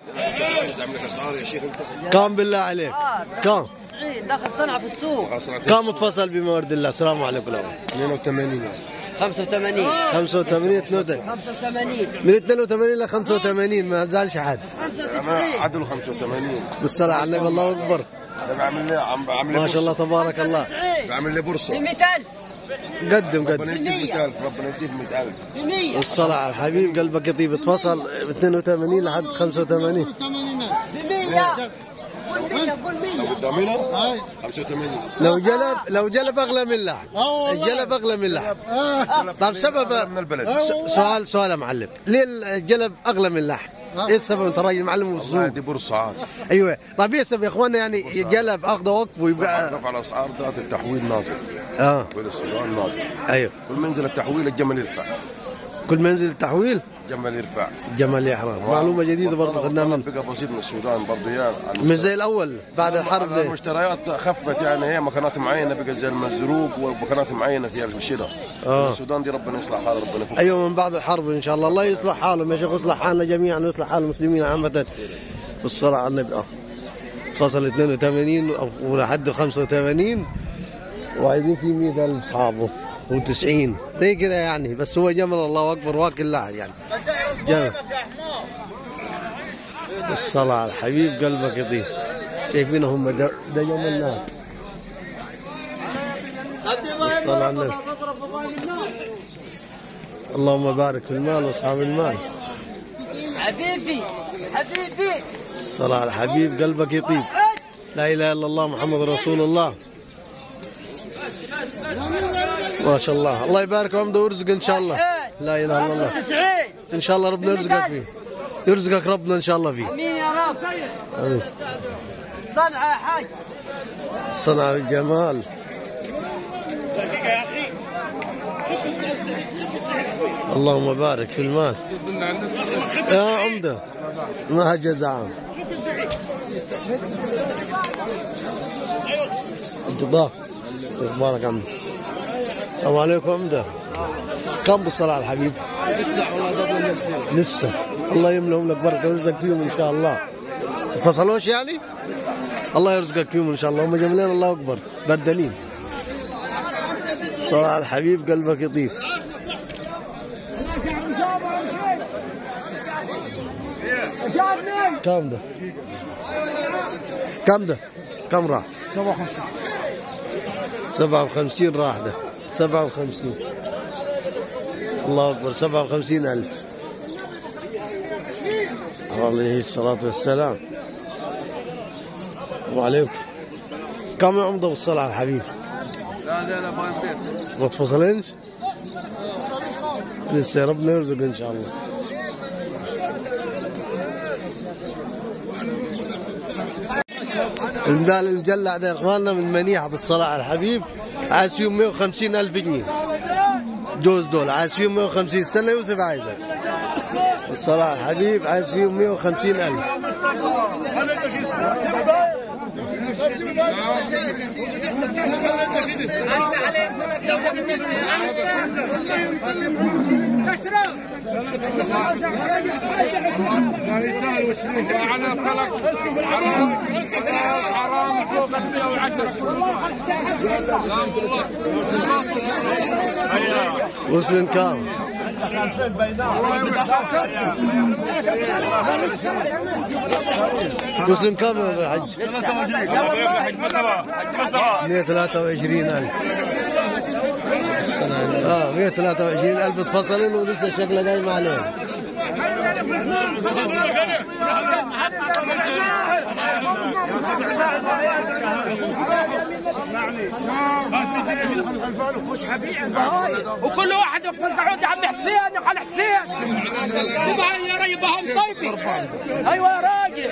عندك اسعار يا شيخ انت كم بالله عليك كم 90 داخل صنعة في السوق كم تفصل بموارد الله السلام عليكم 82 85 85 82 85 من 82 ل 85 ما زالش حد انا عدل 85 بالصلاة على النبي الله اكبر ده بعمل لي عم بعمل لي ما شاء الله تبارك الله بعمل لي بورصه ب 100000 قدم ربنا قدم يديك 100000 ربنا يديك 100000 ب 100 الصلاة على الحبيب قلبك يطيب تفصل من 82 لحد 85 ب 100 قول 100 قول 100 قدامنا 85 لو جلب لو جلب اغلى من اللحم الجلب اغلى من اللحم طيب سبب من البلد س- سؤال سؤال يا معلم ليه الجلب اغلى من اللحم؟ ايه السبب انت راجل معلم في والله السوق دي بورصه عاد ايوه طيب ايه السبب يا اخوانا يعني جلب اخذ وقف ويبقى رفع الاسعار ده التحويل نازل اه تحويل السودان نازل ايوه كل منزل التحويل الجمل يرفع كل منزل التحويل الجمل يرفع جمال يا حرام معلومه جديده برضه خدناها من بقى بسيط من السودان برضه يا مش زي الاول بعد الحرب ده المشتريات خفت يعني هي مكانات معينه بقى زي المزروق ومكانات معينه في الشراء آه. السودان دي ربنا يصلح حال ربنا يفك ايوه من بعد الحرب ان شاء الله الله يصلح حالهم يا شيخ يصلح حالنا جميعا ويصلح حال المسلمين عامه بالصلاه على النبي اه فصل 82 أو- ولحد 85 وعايزين في 100000 اصحابه و90 زي كده يعني بس هو جمل الله اكبر واكل لحم يعني جمل الصلاة على الحبيب قلبك يطيب شايفين هم ده, ده جمل نار الصلاة على النبي اللهم بارك في المال واصحاب المال حبيبي حبيبي الصلاة على الحبيب قلبك يطيب لا إله إلا الله محمد رسول الله ما شاء الله الله يبارك وعمده ويرزق إن شاء الله لا إله إلا الله 90 إن شاء الله ربنا يرزقك فيه يرزقك ربنا إن شاء الله فيه امين يا رب آمين. صنعة يا حاج صنع الجمال اللهم بارك في المال يا عمدة ما جزعان انت ضاف بارك عمدة السلام عليكم عمدة كم بالصلاة على الحبيب لسه والله قبل لسه الله يملهم لك بركة ويرزقك فيهم إن شاء الله فصلوش يعني الله يرزقك فيهم إن شاء الله هم جملين الله أكبر بردلين صلاة على الحبيب قلبك يطيب كم ده كم ده كم راح 57 57 راح ده 57 الله أكبر 57 ألف عليه الصلاة والسلام وعليكم كم يا عمده بالصلاة على الحبيب لا لا لا ما بيت ما تفصلينش لسه ربنا يرزق إن شاء الله المدال المجلع ده يا اخواننا من منيحه بالصلاه على الحبيب عايز فيهم 150 الف جنيه جوز دول عايز فيهم 150 استنى يوسف عايزك بالصلاه على الحبيب عايز فيهم 150 الف على طلق حرام فوق ال 110 وصل كام وصل كام يا حج 123 الف اه 123 الف اتفصلوا ولسه شكله قايم عليهم وكل واحد يقول تعود يا عم حسين يا خال حسين يبقى يا ري يبقى طيبي ايوه يا راجل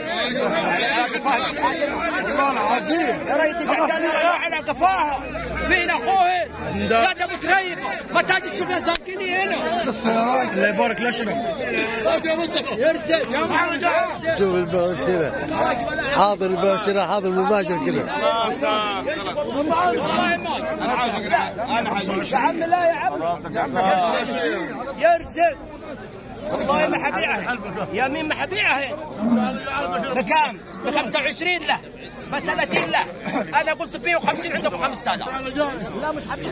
والله العظيم يا ريت تبقى على قفاها فين اخوهن يا ده متريب ما تجي تشوفنا ساكنين هنا الله يبارك لا شنو يا مصطفى يرسل يا محمد يرسل شوف الباشرة حاضر الباشرة حاضر مباشر كده يا عم لا يا عم يرسل والله ما حبيعها يا مين ما حبيعها بكام؟ ب 25 لا ب 30 لا انا قلت ب 150 عندكم 5000 لا مش حبيع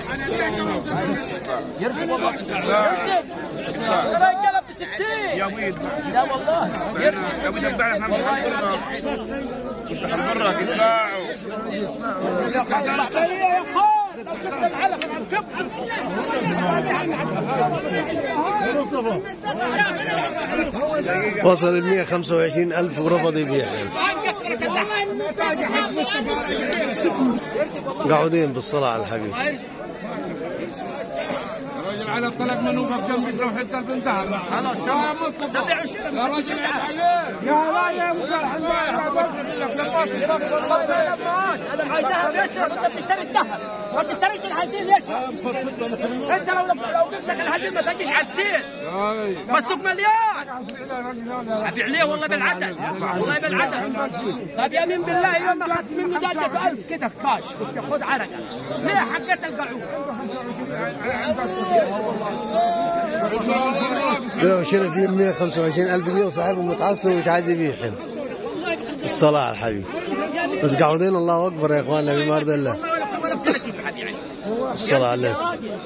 يرزق والله يرزق ترى يتقلب ب 60 يا ويد لا والله يرزق يا ابو دبع احنا مش هنضرك مش هنضرك ادفعوا وصل ال 125 ألف ورفض يبيع قاعدين بالصلاة على الحبيب الراجل على الطلاق منوفك جنبك لو حتى البنت خلاص تمام نبيع وشراء يا راجل يا لا يا انا معي ذهب يشرب انت بتشتري الذهب ما تشتريش الهزيل يشرب انت لو لو جبت لك الهزيل ما تجيش على السيل مسوق مليان ابيع ليه والله بالعدد والله بالعدد طب يمين بالله يوم ما اخذت منه جدة 1000 كده كاش قلت خذ عرقه ليه حقت القعود لو شرى فيه 125 ألف جنيه وصاحبه متعصب ومش عايز يبيع الصلاة على الحبيب بس قاعدين الله أكبر يا إخواننا بما يرضي الله ولا ب 30 حبيبي الصلاة عليه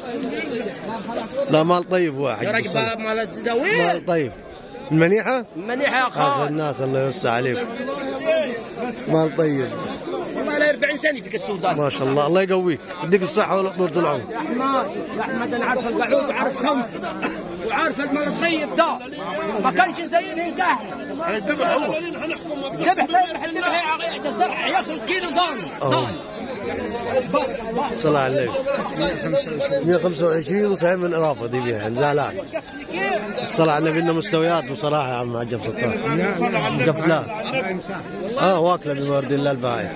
لا مال طيب واحد يا بالصلاة. راجل مال التداوير مال طيب المنيحة منيحه يا هذا خال الناس الله يوسع عليك مال طيب والله له 40 سنه فيك السودان ما شاء الله الله يقويك يديك الصحة ولا طول العمر يا احمد يا احمد انا عارف القعود وعارف صمت وعارف المال الطيب ده ما كانش زي الهنكاح هيذبح هو ذبح لا يذبح الذبح يا الزرع ياكل كيلو ضاني أهو. صلاة على النبي 125 وصاحب من إرافة دي بيها زعلان الصلاة على النبي إنه مستويات بصراحة يا عم عجب سلطان قفلات اه واكله بما يرضي الله البايع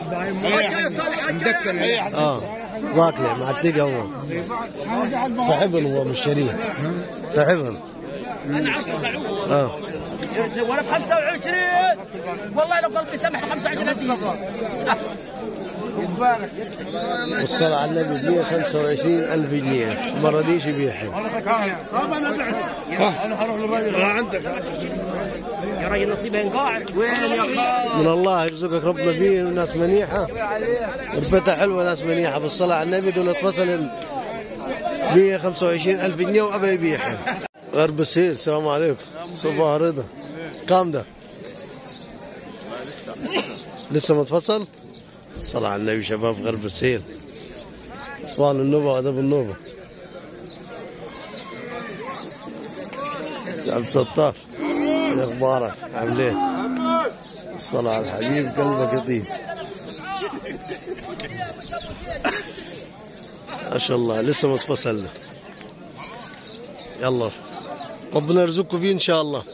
اه واكله مع التقى هو صاحبهم هو مشتريه صاحبهم انا عارف القعود اه ولا ب 25 والله لو قلبي سمح ب 25 هديه والصلاة على النبي ب 125 ألف جنيه ما رضيش يبيعها يا راجل نصيبه ينقاعد وين يا خال من الله يرزقك ربنا فيه وناس منيحة والفتى حلوة ناس منيحة بالصلاة على النبي دول اتفصل 125 ألف جنيه وأبى يبيعها غرب السيل السلام عليكم صباح رضا كام ده لسه متفصل الصلاة على النبي شباب غرب السيل أسوان النوبة وأدب النوبة عبد الستار إيه اخبارك عامل ايه؟ الصلاة على الحبيب قلبك يطيب ما شاء الله لسه ما تفصلنا يلا ربنا يرزقكم فيه ان شاء الله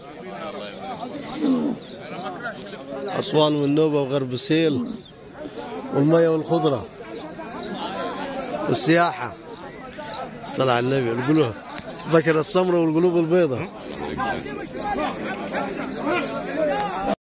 أسوان والنوبة وغرب السيل والمية والخضرة والسياحة الصلاة على النبي القلوب بشر السمرة والقلوب البيضاء